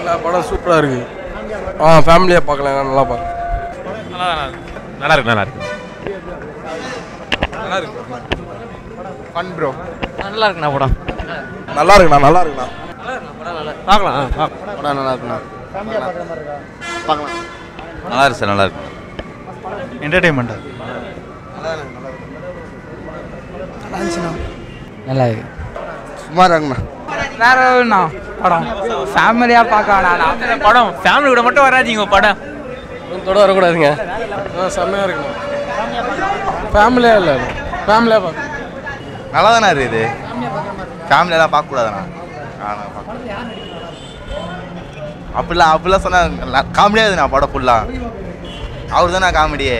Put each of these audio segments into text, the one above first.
இல்லை படம் சூப்பராக இருக்குது ஆ ஃபேமிலியாக பார்க்கலாம் நல்லா பார்க்கலாம் நல்லா இருக்கு நல்லா இருக்கு நல்லா இருக்கு ஃபன் ப்ரோ நல்லா இருக்குண்ணா படம் நல்லா இருக்குண்ணா நல்லா இருக்குண்ணா பார்க்கலாம் படம் நல்லா இருக்குண்ணா நல்லா இருக்கு சார் நல்லா இருக்கு என்டர்டைன்மெண்ட் நல்லா இருக்கு சுமார் இருக்குண்ணா வேற ஒன்றா படம் ஃபேமிலியாக பார்க்க வேணாம் படம் ஃபேமிலி கூட மட்டும் வராதீங்க படம் தொட வரக்கூடாதுங்க ஆ செம்மையாக இருக்குண்ணா ஃபேமிலியாக இல்லை ஃபேமிலியாக பார்க்க நல்லா தானே இருக்குது ஃபேமிலியெல்லாம் பார்க்கக்கூடாதுண்ணா அப்படிலாம் அப்படிலாம் சொன்னால் காமெடியாக இருக்குண்ணா படம் ஃபுல்லாக அவர் தானே காமெடியே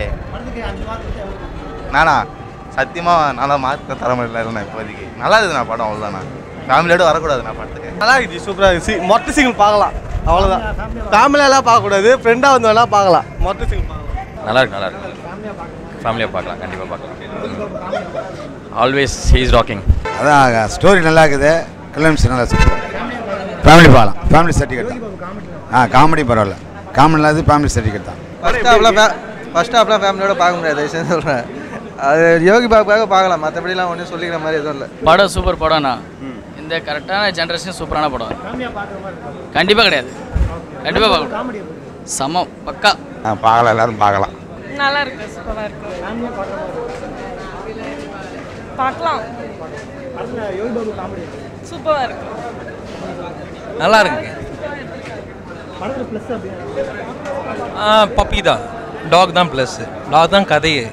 நானா சத்தியமாக நல்லா மார்க் தர முடியலண்ணா இப்போதைக்கு நல்லா இருக்குதுண்ணா படம் அவ்வளோதாண்ணா ஃபேமிலியோட வரக்கூடாதுண்ணா படத்துக்கு நல்லா இருக்குது சூப்பராக இருக்குது மொட்டை சிங்கிள் பார்க்கலாம் அவ்வளோதான் ஃபேமிலியெல்லாம் பார்க்கக்கூடாது ஃப்ரெண்டாக வந்து வேணால் பார்க்கலாம் மொட்டை சிங்கிள் பார்க்கலாம் நல்லா இருக்கு நல்லா இருக்கு ஃபேமிலியாக பார்க்கலாம் கண்டிப்பாக பார்க்கலாம் ஆல்வேஸ் ஹீஸ் ராக்கிங் அதான் ஸ்டோரி நல்லா இருக்குது கிளைம்ஸ் நல்லா சூப்பர் ஃபேமிலி பார்க்கலாம் ஃபேமிலி சர்டிஃபிகேட் தான் ஆ காமெடி பரவாயில்ல காமெடி இல்லாத ஃபேமிலி சர்டிஃபிகேட் தான் ஃபர்ஸ்ட் ஹாஃப்லாம் ஃபர்ஸ்ட் ஹாஃப்லாம் ஃபேமிலியோட பார்க்க முடியாது தயவுசெய்து சொல்கிறேன் அது யோகி பாபாக்காக பார்க்கலாம் மற்றபடிலாம் ஒன்றும் சொல்லிக்கிற மாதிரி எதுவும் இல்லை படம் சூப்பர் படம்ண்ணா இந்த கரெக்டான ஜென்ரேஷன் சூப்பரான படம் கண்டிப்பாக கிடையாது கண்டிப்பாக பார்க்கணும் சமம் பக்கா ஆ பார்க்கலாம் எல்லாரும் பார்க்கலாம் நல்லா இருக்கு சூப்பராக இருக்கு பார்க்கலாம் சூப்பராக இருக்கு நல்லா இருக்கு பப்பி தான் டாக் தான் ப்ளஸ் டாக் தான் கதையே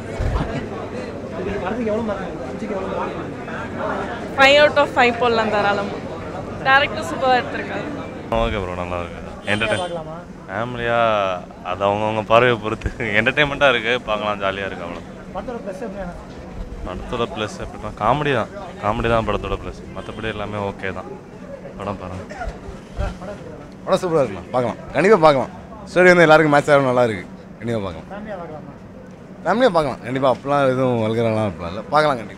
ஃபைவ் அவுட் ஆஃப் ஃபைவ் போடலாம் தாராளமாக டேரக்டர் சூப்பராக எடுத்திருக்காரு ஓகே ப்ரோ நல்லா இருக்கு என்டர்டைன் ஃபேமிலியாக அது அவங்கவுங்க பார்வையை பொறுத்து என்டர்டைன்மெண்ட்டாக இருக்குது பார்க்கலாம் ஜாலியாக இருக்கு அவ்வளோ படத்தோட ப்ளஸ் எப்படின்னா காமெடி தான் காமெடி தான் படத்தோட ப்ளஸ் மற்றபடி எல்லாமே ஓகே தான் படம் பாருங்க படம் சூப்பராக இருக்கலாம் பார்க்கலாம் கண்டிப்பாக பார்க்கலாம் ஸ்டோரி வந்து எல்லாருக்கும் மேட்ச் ஆகும் நல்லா இருக்குது கண்டிப்பாக பார்க்கலாம் ஃபேமிலியாக பார்க்கலாம் கண்டிப்பாக அப்பெல்லாம் எதுவும் வல்கரெல்லாம் இருக்கலாம் இல்லை பார்க்கலாம் கண்டிப்பாக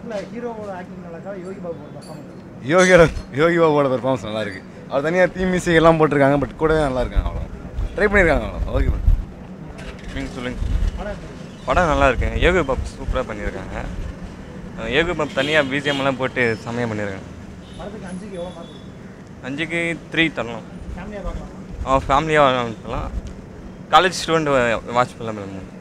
யோகி யோகி பாபுவோட பெர்ஃபார்மன்ஸ் நல்லா இருக்கு அவர் தனியாக தீ மியூசிக் எல்லாம் போட்டிருக்காங்க பட் கூடவே நல்லா இருக்காங்க அவ்வளோ ட்ரை பண்ணியிருக்காங்க அவ்வளோ ஓகே நீங்கள் சொல்லுங்கள் படம் நல்லா இருக்கு யோகி பாப் சூப்பராக பண்ணியிருக்காங்க அஹ் யோகி பாப் தனியாக பிஜிஎம் எல்லாம் போட்டு செம்மையாக பண்ணியிருக்காங்க அஞ்சுக்கு த்ரீ தரலாம் ஆ ஃபேமிலியாக வாங்கலாம் காலேஜ் ஸ்டூடெண்ட் வாட்ச் பண்ணலாம்